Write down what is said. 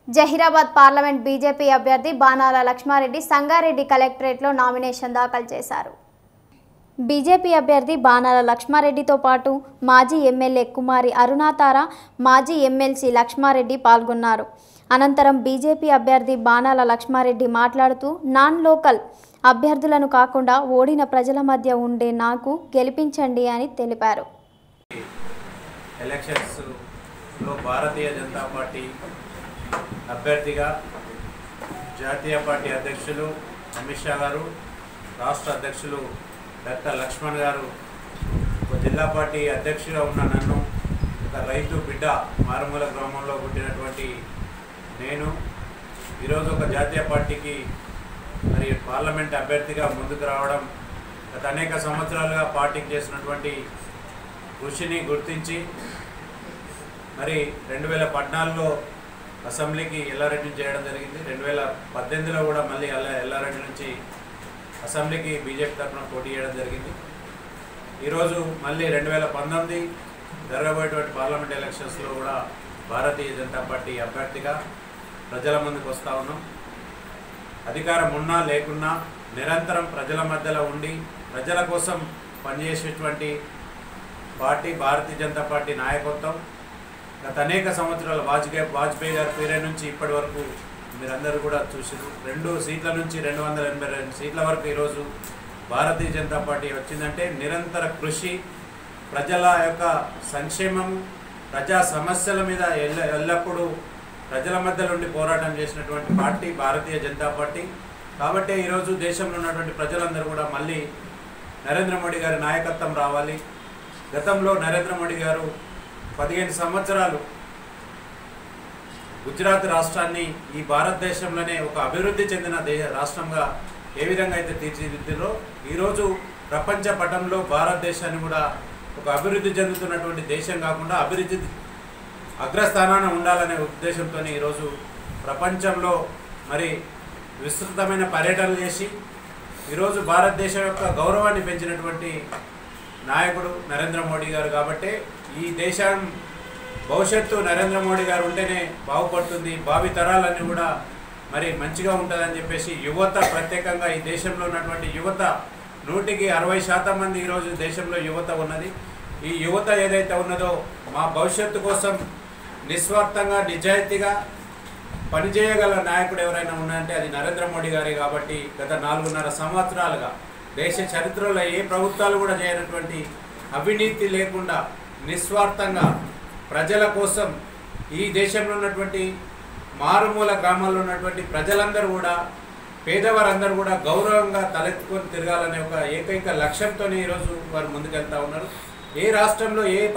Zaheerabad parliament BJP అభ్యర్థి బాణాల లక్ష్మారెడ్డి సంగారెడ్డి కలెక్టరేట్లో నామినేషన్ దాఖలు చేశారు బీజేపీ అభ్యర్థి బాణాల లక్ష్మారెడ్డితో పాటు మాజీ ఎమ్మెల్యే కుమారి అరుణాతార మాజీ ఎమ్మెల్సీ లక్ష్మారెడ్డి పాల్గొన్నారు అనంతరం బీజేపీ అభ్యర్థి బాణాల లక్ష్మారెడ్డి మాట్లాడుతూ నాన్ లోకల్ అభ్యర్థులను కాకుండా ఓడిన ప్రజల మధ్య ఉండే నాకు గెలిపించండి అని తెలిపారు ఎలక్షన్స్లో భారతీయ జనతా పార్టీ అభ్యర్థిగా జాతీయ పార్టీ అధ్యక్షులు అమిత్ షా గారు రాష్ట్ర అధ్యక్షులు డాక్టర్ లక్ష్మణ్ గారు ఒక జిల్లా పార్టీ అధ్యక్షుగా ఉన్న నన్ను ఒక రైతు బిడ్డ మారుమూల గ్రామంలో పుట్టినటువంటి నేను ఈరోజు ఒక జాతీయ పార్టీకి మరి పార్లమెంట్ అభ్యర్థిగా ముందుకు రావడం గత అనేక సంవత్సరాలుగా పార్టీకి చేసినటువంటి కృషిని గుర్తించి మరి రెండు వేల పద్నాలుగులో అసెంబ్లీకి ఎల్లారెడ్డి నుంచి చేయడం జరిగింది రెండు వేల పద్దెనిమిదిలో కూడా మళ్ళీ ఎల్ల ఎల్లారెడ్డి నుంచి అసెంబ్లీకి బీజేపీ తరఫున పోటీ చేయడం జరిగింది ఈరోజు మళ్ళీ రెండు వేల పంతొమ్మిది జరగబోయేటువంటి పార్లమెంట్ ఎలక్షన్స్లో కూడా భారతీయ జనతా పార్టీ అభ్యర్థిగా ప్రజల ముందుకు వస్తూ ఉన్నాం అధికారం ఉన్నా లేకున్నా నిరంతరం ప్రజల మధ్యలో ఉండి ప్రజల కోసం పనిచేసేటువంటి పార్టీ భారతీయ జనతా పార్టీ నాయకత్వం గత అనేక సంవత్సరాల వాజ్పేయి వాజ్పేయి గారి పీరియడ్ నుంచి ఇప్పటి వరకు మీరందరూ కూడా చూసారు రెండు సీట్ల నుంచి రెండు వందల ఎనభై రెండు సీట్ల వరకు ఈరోజు భారతీయ జనతా పార్టీ వచ్చిందంటే నిరంతర కృషి ప్రజల యొక్క సంక్షేమం ప్రజా సమస్యల మీద ఎల్ల ఎల్లప్పుడూ ప్రజల మధ్య నుండి పోరాటం చేసినటువంటి పార్టీ భారతీయ జనతా పార్టీ కాబట్టి ఈరోజు దేశంలో ఉన్నటువంటి ప్రజలందరూ కూడా మళ్ళీ నరేంద్ర మోడీ గారి నాయకత్వం రావాలి గతంలో నరేంద్ర మోడీ గారు పదిహేను సంవత్సరాలు గుజరాత్ రాష్ట్రాన్ని ఈ భారతదేశంలోనే ఒక అభివృద్ధి చెందిన దే రాష్ట్రంగా ఏ విధంగా అయితే తీర్చిదిద్దారో ఈరోజు ప్రపంచ పటంలో భారతదేశాన్ని కూడా ఒక అభివృద్ధి చెందుతున్నటువంటి దేశం కాకుండా అభివృద్ధి అగ్రస్థానాన ఉండాలనే ఉద్దేశంతో ఈరోజు ప్రపంచంలో మరి విస్తృతమైన పర్యటనలు చేసి ఈరోజు భారతదేశం యొక్క గౌరవాన్ని పెంచినటువంటి నాయకుడు నరేంద్ర మోడీ గారు కాబట్టి ఈ దేశం భవిష్యత్తు నరేంద్ర మోడీ గారు ఉంటేనే బాగుపడుతుంది భావి తరాలన్నీ కూడా మరి మంచిగా ఉంటుందని చెప్పేసి యువత ప్రత్యేకంగా ఈ దేశంలో ఉన్నటువంటి యువత నూటికి అరవై శాతం మంది ఈరోజు దేశంలో యువత ఉన్నది ఈ యువత ఏదైతే ఉన్నదో మా భవిష్యత్తు కోసం నిస్వార్థంగా నిజాయితీగా పనిచేయగల నాయకుడు ఎవరైనా ఉన్నారంటే అది నరేంద్ర మోడీ గారే కాబట్టి గత నాలుగున్నర సంవత్సరాలుగా దేశ చరిత్రలో ఏ ప్రభుత్వాలు కూడా చేయనటువంటి అవినీతి లేకుండా నిస్వార్థంగా ప్రజల కోసం ఈ దేశంలో ఉన్నటువంటి మారుమూల గ్రామాల్లో ఉన్నటువంటి ప్రజలందరూ కూడా పేదవారందరూ కూడా గౌరవంగా తలెత్తుకొని తిరగాలనే ఒక ఏకైక లక్ష్యంతోనే ఈరోజు వారు ముందుకెళ్తా ఉన్నారు ఏ రాష్ట్రంలో ఏ